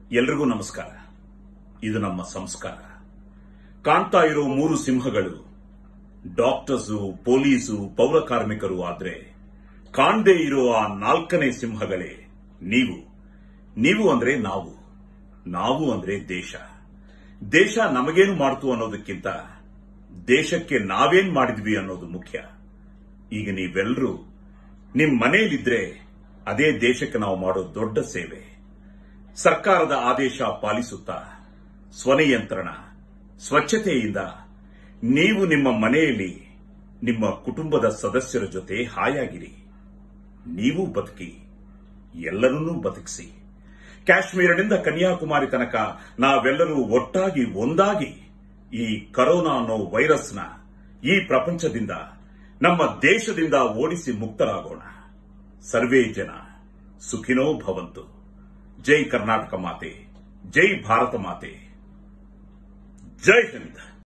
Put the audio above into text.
ಎಲ್ರಿಗೂ ನಮಸ್ಕಾರ ಇದು ನಮ್ಮ ಸಂಸ್ಕಾರ ಕಾಣ್ತಾ ಇರೋ ಮೂರು ಸಿಂಹಗಳು ಡಾಕ್ಟರ್ಸು ಪೊಲೀಸು ಪೌರ ಕಾರ್ಮಿಕರು ಆದ್ರೆ ಕಾಣದೇ ಇರೋ ಆ ನಾಲ್ಕನೇ ಸಿಂಹಗಳೇ ನೀವು ನೀವು ಅಂದ್ರೆ ನಾವು ನಾವು ಅಂದ್ರೆ ದೇಶ ದೇಶ ನಮಗೇನು ಮಾಡ್ತು ಅನ್ನೋದಕ್ಕಿಂತ ದೇಶಕ್ಕೆ ನಾವೇನ್ ಮಾಡಿದ್ವಿ ಅನ್ನೋದು ಮುಖ್ಯ ಈಗ ನೀವೆಲ್ಲರೂ ನಿಮ್ ಮನೆಯಲ್ಲಿದ್ರೆ ಅದೇ ದೇಶಕ್ಕೆ ನಾವು ಮಾಡೋ ದೊಡ್ಡ ಸೇವೆ ಸರ್ಕಾರದ ಆದೇಶ ಪಾಲಿಸುತ್ತಾ ಸ್ವನಿಯಂತ್ರಣ ಸ್ವಚ್ಛತೆಯಿಂದ ನೀವು ನಿಮ್ಮ ಮನೆಯಲ್ಲಿ ನಿಮ್ಮ ಕುಟುಂಬದ ಸದಸ್ಯರ ಜೊತೆ ಹಾಯಾಗಿರಿ ನೀವು ಬದುಕಿ ಎಲ್ಲರನ್ನೂ ಬದುಕಿಸಿ ಕಾಶ್ಮೀರದಿಂದ ಕನ್ಯಾಕುಮಾರಿ ತನಕ ನಾವೆಲ್ಲರೂ ಒಟ್ಟಾಗಿ ಒಂದಾಗಿ ಈ ಕರೋನಾ ಅನ್ನೋ ವೈರಸ್ನ ಈ ಪ್ರಪಂಚದಿಂದ ನಮ್ಮ ದೇಶದಿಂದ ಓಡಿಸಿ ಮುಕ್ತರಾಗೋಣ ಸರ್ವೇ ಜನ ಸುಖಿನೋ ಭವಂತು ಜೈ ಕರ್ನಾಟಕ ಮಾತೆ ಜೈ ಭಾರತ ಮಾತೆ ಜೈ ಹಿಂದ್